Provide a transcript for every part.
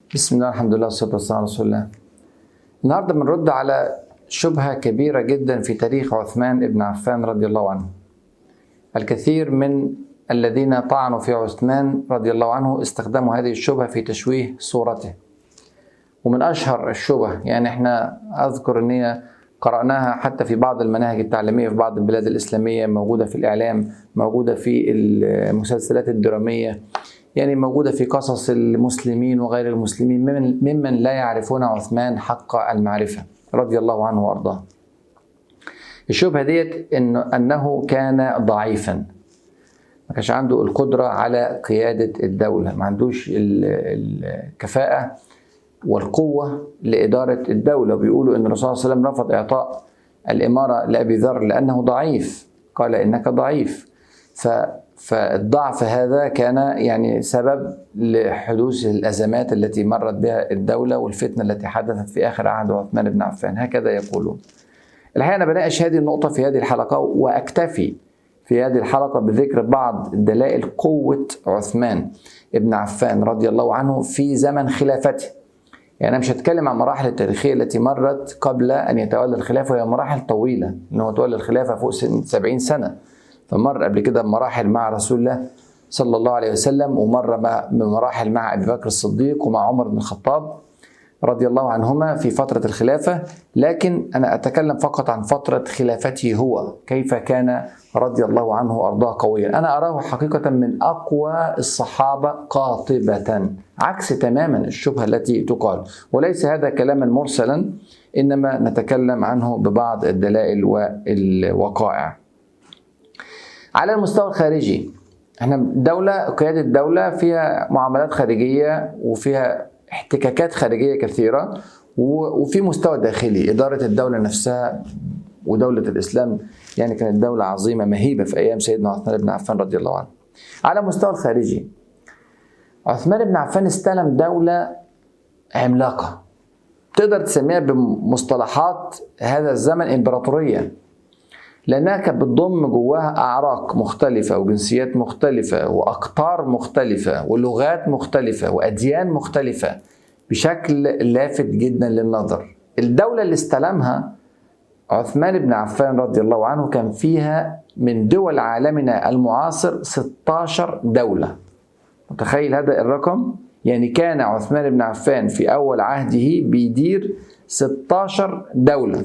بسم الله الحمد لله والصلاة والسلام على رسول الله النهارده بنرد على شبهة كبيرة جدا في تاريخ عثمان بن عفان رضي الله عنه الكثير من الذين طعنوا في عثمان رضي الله عنه استخدموا هذه الشبهة في تشويه صورته ومن أشهر الشبه يعني احنا أذكر أن هي قرأناها حتى في بعض المناهج التعليمية في بعض البلاد الإسلامية موجودة في الإعلام موجودة في المسلسلات الدرامية يعني موجودة في قصص المسلمين وغير المسلمين ممن, ممن لا يعرفون عثمان حق المعرفة رضي الله عنه وأرضاه الشبهة ديت إنه أنه كان ضعيفا ما كانش عنده القدرة على قيادة الدولة ما عندوش الكفاءة والقوة لإدارة الدولة بيقولوا إن الرسول صلى الله عليه وسلم رفض إعطاء الإمارة لأبي ذر لأنه ضعيف قال إنك ضعيف ف فالضعف هذا كان يعني سبب لحدوث الازمات التي مرت بها الدوله والفتنه التي حدثت في اخر عهد عثمان بن عفان هكذا يقولون. الحقيقه انا بناقش هذه النقطه في هذه الحلقه واكتفي في هذه الحلقه بذكر بعض دلائل قوه عثمان بن عفان رضي الله عنه في زمن خلافته. يعني انا مش هتكلم عن المراحل التاريخيه التي مرت قبل ان يتولى الخلافه وهي مراحل طويله ان هو تولى الخلافه فوق 70 سنه. فمر قبل كده بمراحل مع رسول الله صلى الله عليه وسلم ومر بمراحل مع ابي بكر الصديق ومع عمر بن الخطاب رضي الله عنهما في فتره الخلافه لكن انا اتكلم فقط عن فتره خلافته هو كيف كان رضي الله عنه وارضاه قويا انا اراه حقيقه من اقوى الصحابه قاطبه عكس تماما الشبهه التي تقال وليس هذا كلاما مرسلا انما نتكلم عنه ببعض الدلائل والوقائع على المستوى الخارجي احنا دولة قيادة دولة فيها معاملات خارجية وفيها احتكاكات خارجية كثيرة وفي مستوى داخلي إدارة الدولة نفسها ودولة الإسلام يعني كانت دولة عظيمة مهيبة في أيام سيدنا عثمان بن عفان رضي الله عنه على المستوى الخارجي عثمان بن عفان استلم دولة عملاقة تقدر تسميها بمصطلحات هذا الزمن إمبراطورية لانها كانت بتضم جواها اعراق مختلفه وجنسيات مختلفه واقطار مختلفه ولغات مختلفه واديان مختلفه بشكل لافت جدا للنظر الدوله اللي استلمها عثمان بن عفان رضي الله عنه كان فيها من دول عالمنا المعاصر 16 دوله متخيل هذا الرقم يعني كان عثمان بن عفان في اول عهده بيدير 16 دوله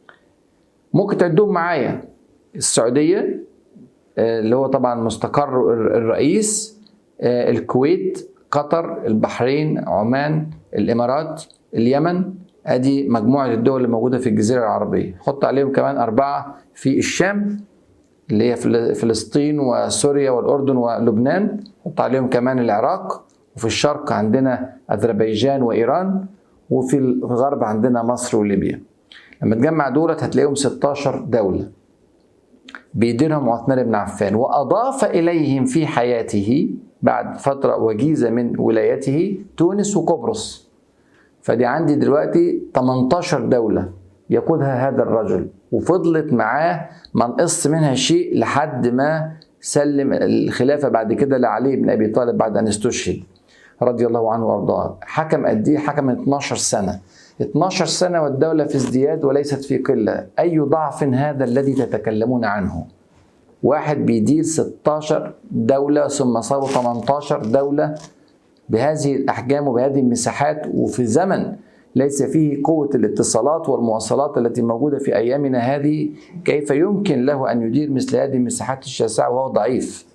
ممكن تعدهم معايا السعودية اللي هو طبعا مستقر الرئيس الكويت قطر البحرين عمان الإمارات اليمن ادي مجموعة الدول اللي موجودة في الجزيرة العربية حط عليهم كمان أربعة في الشام اللي هي فلسطين وسوريا والأردن ولبنان حط عليهم كمان العراق وفي الشرق عندنا أذربيجان وإيران وفي الغرب عندنا مصر وليبيا لما تجمع دولت هتلاقيهم 16 دولة بيديرهم عثمان بن عفان وأضاف إليهم في حياته بعد فترة وجيزة من ولايته تونس وقبرص فدي عندي دلوقتي 18 دولة يقودها هذا الرجل وفضلت معاه ما نقص منها شيء لحد ما سلم الخلافة بعد كده لعلي بن أبي طالب بعد أن استشهد رضي الله عنه وارضاه حكم قد ايه حكم 12 سنه 12 سنه والدوله في ازدياد وليست في قله اي ضعف هذا الذي تتكلمون عنه واحد بيدير 16 دوله ثم صاروا 18 دوله بهذه الاحجام وبهذه المساحات وفي زمن ليس فيه قوة الاتصالات والمواصلات التي موجودة في أيامنا هذه كيف يمكن له أن يدير مثل هذه المساحات الشاسعة وهو ضعيف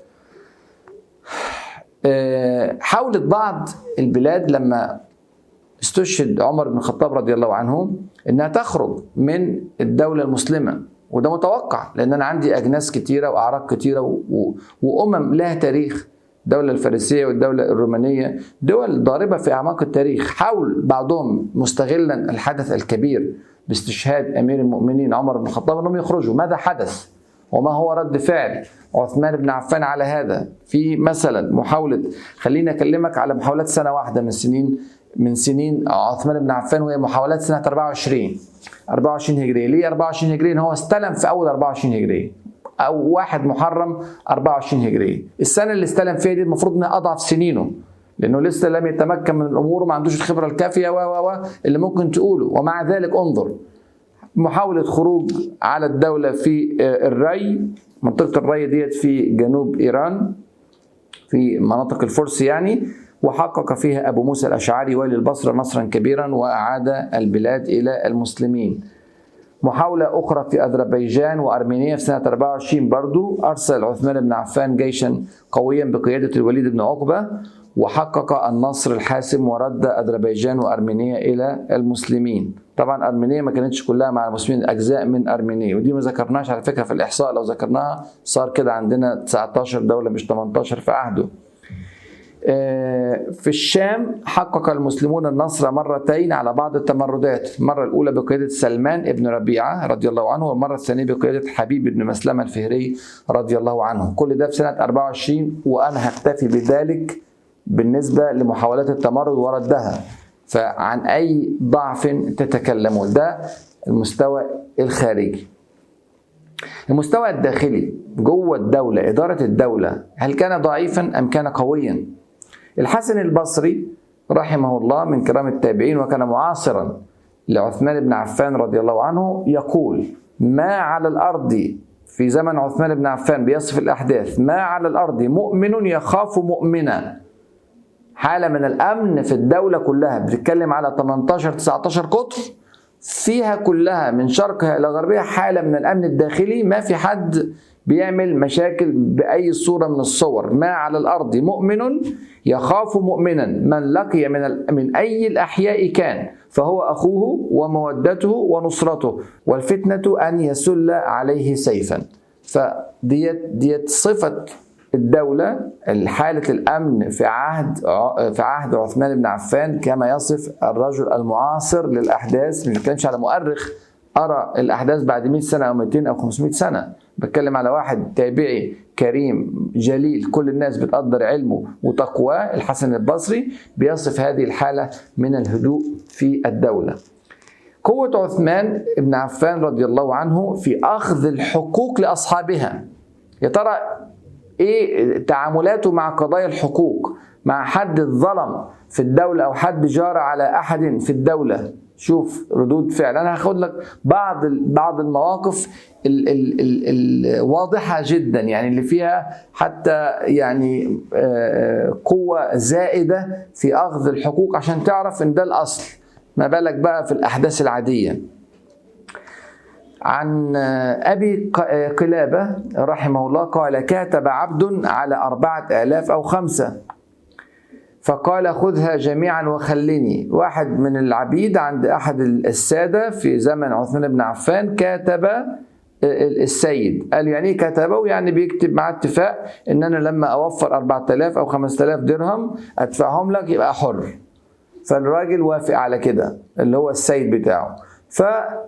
حاولت بعض البلاد لما استشهد عمر بن الخطاب رضي الله عنه انها تخرج من الدوله المسلمه وده متوقع لان انا عندي اجناس كتيره واعراق كتيره و... وامم لها تاريخ الدوله الفارسيه والدوله الرومانيه دول ضاربه في اعماق التاريخ حاول بعضهم مستغلا الحدث الكبير باستشهاد امير المؤمنين عمر بن الخطاب انهم يخرجوا ماذا حدث وما هو رد فعل عثمان بن عفان على هذا في مثلا محاولة خليني أكلمك على محاولات سنة واحدة من سنين من سنين عثمان بن عفان وهي محاولات سنة 24 24 هجرية ليه 24 هجرية هو استلم في أول 24 هجرية أو واحد محرم 24 هجرية السنة اللي استلم فيها دي المفروض إنها أضعف سنينه لانه لسه لم يتمكن من الامور وما عندوش الخبره الكافيه و و اللي ممكن تقوله ومع ذلك انظر محاوله خروج على الدوله في الري منطقه الري ديت في جنوب ايران في مناطق الفرس يعني وحقق فيها ابو موسى الاشعري والي البصره نصرا كبيرا واعاد البلاد الى المسلمين محاولة أخرى في أذربيجان وأرمينيا في سنة 24 برضو أرسل عثمان بن عفان جيشا قويا بقيادة الوليد بن عقبة وحقق النصر الحاسم ورد أذربيجان وأرمينيا إلى المسلمين طبعا أرمينيا ما كانتش كلها مع المسلمين أجزاء من أرمينيا ودي ما ذكرناش على فكرة في الإحصاء لو ذكرناها صار كده عندنا 19 دولة مش 18 في عهده في الشام حقق المسلمون النصر مرتين على بعض التمردات المرة الأولى بقيادة سلمان بن ربيعة رضي الله عنه والمرة الثانية بقيادة حبيب بن مسلمة الفهري رضي الله عنه كل ده في سنة 24 وأنا هكتفي بذلك بالنسبة لمحاولات التمرد وردها فعن أي ضعف تتكلمون ده المستوى الخارجي المستوى الداخلي جوه الدولة إدارة الدولة هل كان ضعيفا أم كان قويا الحسن البصري رحمه الله من كرام التابعين وكان معاصرا لعثمان بن عفان رضي الله عنه يقول ما على الأرض في زمن عثمان بن عفان بيصف الأحداث ما على الأرض مؤمن يخاف مؤمنا حالة من الأمن في الدولة كلها بتتكلم على 18 19 قطر فيها كلها من شرقها إلى غربها حالة من الأمن الداخلي ما في حد بيعمل مشاكل بأي صورة من الصور ما على الأرض مؤمن يخاف مؤمنا من لقي من, من أي الأحياء كان فهو أخوه ومودته ونصرته والفتنة أن يسل عليه سيفا فديت ديت صفة الدولة حالة الأمن في عهد في عهد عثمان بن عفان كما يصف الرجل المعاصر للأحداث مش بتكلمش على مؤرخ أرى الأحداث بعد 100 سنة أو 200 أو 500 سنة بتكلم على واحد تابعي كريم جليل كل الناس بتقدر علمه وتقواه الحسن البصري بيصف هذه الحالة من الهدوء في الدولة قوة عثمان بن عفان رضي الله عنه في أخذ الحقوق لأصحابها يا ترى ايه تعاملاته مع قضايا الحقوق مع حد ظلم في الدولة أو حد جار على أحد في الدولة شوف ردود فعل أنا هاخد لك بعض بعض المواقف الواضحة جدا يعني اللي فيها حتى يعني قوة زائدة في أخذ الحقوق عشان تعرف إن ده الأصل ما بالك بقى في الأحداث العادية عن أبي قلابة رحمه الله قال كاتب عبد على أربعة آلاف أو خمسة فقال خذها جميعا وخلني واحد من العبيد عند أحد السادة في زمن عثمان بن عفان كاتب السيد قال يعني ايه كتبه يعني بيكتب مع اتفاق ان انا لما اوفر 4000 او 5000 درهم ادفعهم لك يبقى حر فالراجل وافق على كده اللي هو السيد بتاعه ف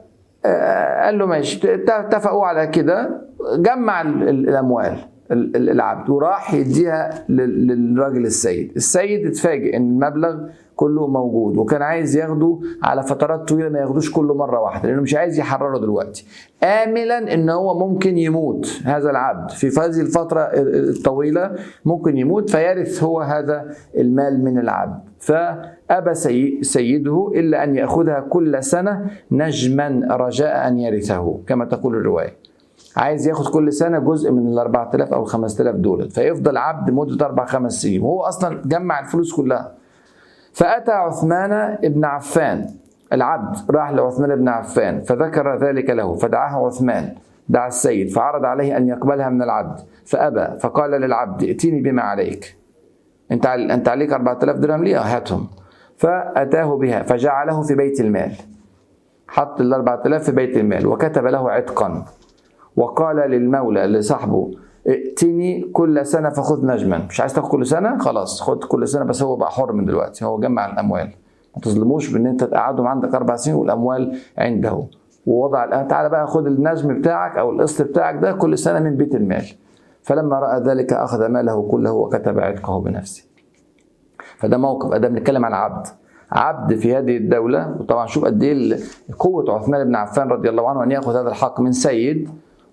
قال له ماشي اتفقوا على كده جمع الاموال العبد وراح يديها للراجل السيد السيد اتفاجئ ان المبلغ كله موجود وكان عايز ياخده على فترات طويله ما ياخدوش كله مره واحده لانه مش عايز يحرره دلوقتي املا ان هو ممكن يموت هذا العبد في هذه الفتره الطويله ممكن يموت فيرث هو هذا المال من العبد فابى سيده الا ان ياخذها كل سنه نجما رجاء ان يرثه كما تقول الروايه عايز ياخد كل سنه جزء من ال 4000 او ال 5000 دول فيفضل عبد مده اربع خمس سنين وهو اصلا جمع الفلوس كلها فاتى عثمان بن عفان العبد راح لعثمان بن عفان فذكر ذلك له فدعاه عثمان دعا السيد فعرض عليه ان يقبلها من العبد فابى فقال للعبد ائتني بما عليك انت انت عليك 4000 درهم ليه هاتهم فاتاه بها فجعله في بيت المال حط ال 4000 في بيت المال وكتب له عتقا وقال للمولى لصاحبه ائتني كل سنة فخذ نجما مش عايز تاخد كل سنة خلاص خد كل سنة بس هو بقى حر من دلوقتي هو جمع الأموال ما تظلموش بان انت تقعدهم عندك اربع سنين والاموال عنده ووضع الان تعالى بقى خد النجم بتاعك او القسط بتاعك ده كل سنه من بيت المال فلما راى ذلك اخذ ماله كله وكتب عتقه بنفسه فده موقف ده بنتكلم عن عبد عبد في هذه الدولة وطبعا شوف قد ايه قوة عثمان بن عفان رضي الله عنه أن يأخذ هذا الحق من سيد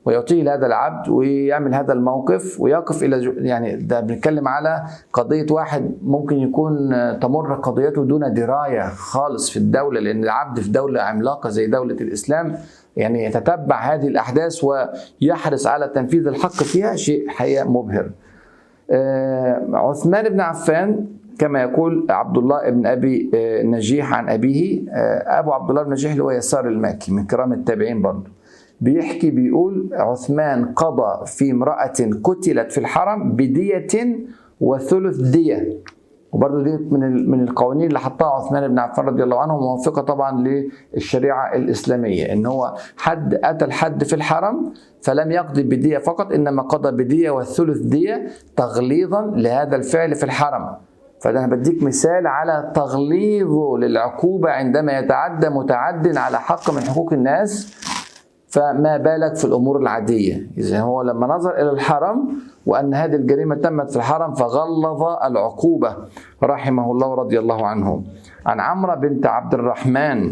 ويعطيه لهذا العبد ويعمل هذا الموقف ويقف الى يعني ده بنتكلم على قضيه واحد ممكن يكون تمر قضيته دون درايه خالص في الدوله لان العبد في دوله عملاقه زي دوله الاسلام يعني يتتبع هذه الاحداث ويحرص على تنفيذ الحق فيها شيء حقيقه مبهر. عثمان بن عفان كما يقول عبد الله بن ابي نجيح عن ابيه ابو عبد الله بن نجيح اللي هو يسار الماكي من كرام التابعين برضه بيحكي بيقول عثمان قضى في امرأة قتلت في الحرم بدية وثلث دية وبرضه دي من من القوانين اللي حطها عثمان بن عفان رضي الله عنه موافقه طبعا للشريعه الاسلاميه ان هو حد اتى الحد في الحرم فلم يقضي بديه فقط انما قضى بديه والثلث ديه تغليظا لهذا الفعل في الحرم فده انا بديك مثال على تغليظه للعقوبه عندما يتعدى متعد على حق من حقوق الناس فما بالك في الامور العاديه اذا هو لما نظر الى الحرم وان هذه الجريمه تمت في الحرم فغلظ العقوبه رحمه الله رضي الله عنه عن عمرو بنت عبد الرحمن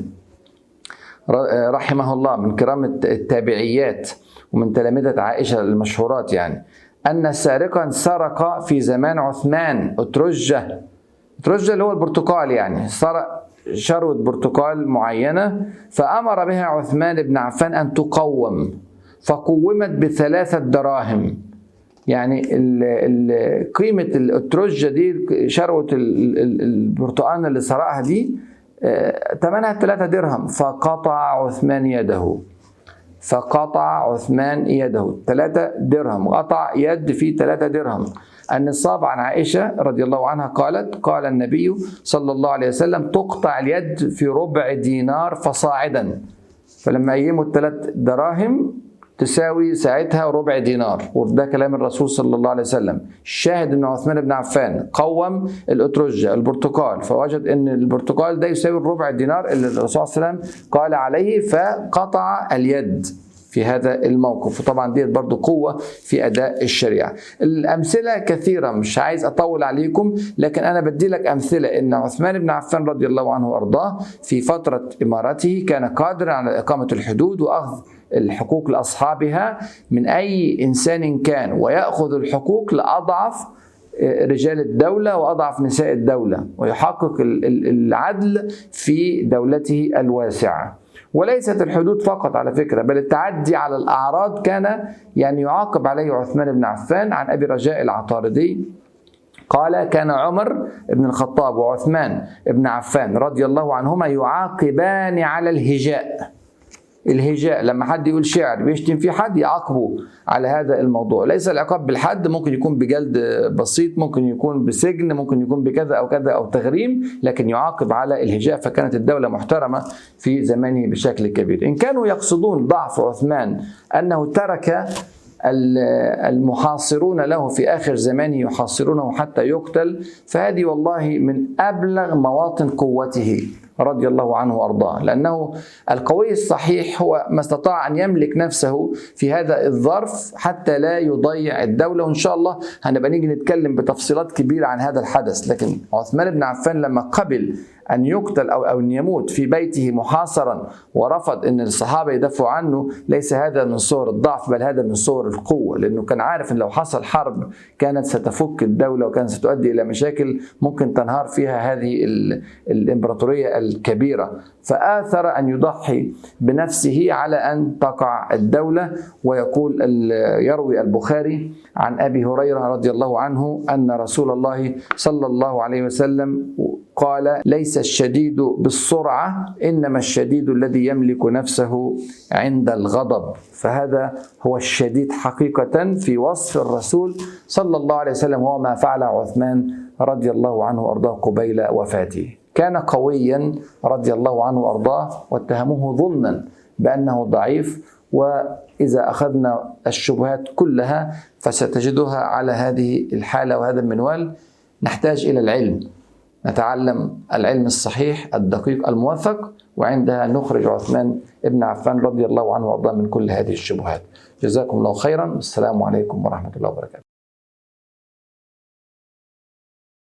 رحمه الله من كرام التابعيات ومن تلامذه عائشه المشهورات يعني ان سارقا سرق في زمان عثمان اترجه اترجه اللي هو البرتقال يعني سرق شروة برتقال معينة فأمر بها عثمان بن عفان أن تقوم فقومت بثلاثة دراهم يعني ال ال قيمة الأترجة دي شروة البرتقال اللي سرقها دي ثمنها ثلاثة درهم فقطع عثمان يده فقطع عثمان يده ثلاثة درهم قطع يد في ثلاثة درهم النصاب عن عائشة رضي الله عنها قالت قال النبي صلى الله عليه وسلم تقطع اليد في ربع دينار فصاعدا فلما قيموا الثلاث دراهم تساوي ساعتها ربع دينار وده كلام الرسول صلى الله عليه وسلم شاهد ان عثمان بن عفان قوم الاترجة البرتقال فوجد ان البرتقال ده يساوي الربع دينار اللي الرسول صلى الله عليه وسلم قال عليه فقطع اليد في هذا الموقف وطبعا ديت برضو قوة في أداء الشريعة الأمثلة كثيرة مش عايز أطول عليكم لكن أنا بدي لك أمثلة إن عثمان بن عفان رضي الله عنه وأرضاه في فترة إمارته كان قادرا على إقامة الحدود وأخذ الحقوق لأصحابها من أي إنسان كان ويأخذ الحقوق لأضعف رجال الدولة وأضعف نساء الدولة ويحقق العدل في دولته الواسعة وليست الحدود فقط على فكرة بل التعدي على الأعراض كان يعني يعاقب عليه عثمان بن عفان عن أبي رجاء العطاردي قال كان عمر بن الخطاب وعثمان بن عفان رضي الله عنهما يعاقبان على الهجاء الهجاء لما حد يقول شعر بيشتم فيه حد يعاقبه على هذا الموضوع ليس العقاب بالحد ممكن يكون بجلد بسيط ممكن يكون بسجن ممكن يكون بكذا او كذا او تغريم لكن يعاقب على الهجاء فكانت الدوله محترمه في زمانه بشكل كبير ان كانوا يقصدون ضعف عثمان انه ترك المحاصرون له في اخر زمانه يحاصرونه حتى يقتل فهذه والله من ابلغ مواطن قوته رضي الله عنه وارضاه لانه القوي الصحيح هو ما استطاع ان يملك نفسه في هذا الظرف حتى لا يضيع الدوله وان شاء الله هنبقى نيجي نتكلم بتفصيلات كبيره عن هذا الحدث لكن عثمان بن عفان لما قبل ان يقتل او او ان يموت في بيته محاصرا ورفض ان الصحابه يدافعوا عنه ليس هذا من صور الضعف بل هذا من صور القوه لانه كان عارف ان لو حصل حرب كانت ستفك الدوله وكانت ستؤدي الى مشاكل ممكن تنهار فيها هذه الامبراطوريه الكبيره فاثر ان يضحي بنفسه على ان تقع الدوله ويقول يروي البخاري عن ابي هريره رضي الله عنه ان رسول الله صلى الله عليه وسلم قال ليس الشديد بالسرعه انما الشديد الذي يملك نفسه عند الغضب فهذا هو الشديد حقيقه في وصف الرسول صلى الله عليه وسلم وهو ما فعل عثمان رضي الله عنه وارضاه قبيل وفاته كان قويا رضي الله عنه وارضاه واتهموه ظلما بانه ضعيف واذا اخذنا الشبهات كلها فستجدها على هذه الحاله وهذا المنوال نحتاج الى العلم نتعلم العلم الصحيح الدقيق الموثق وعندها نخرج عثمان ابن عفان رضي الله عنه وارضاه من كل هذه الشبهات جزاكم الله خيرا والسلام عليكم ورحمه الله وبركاته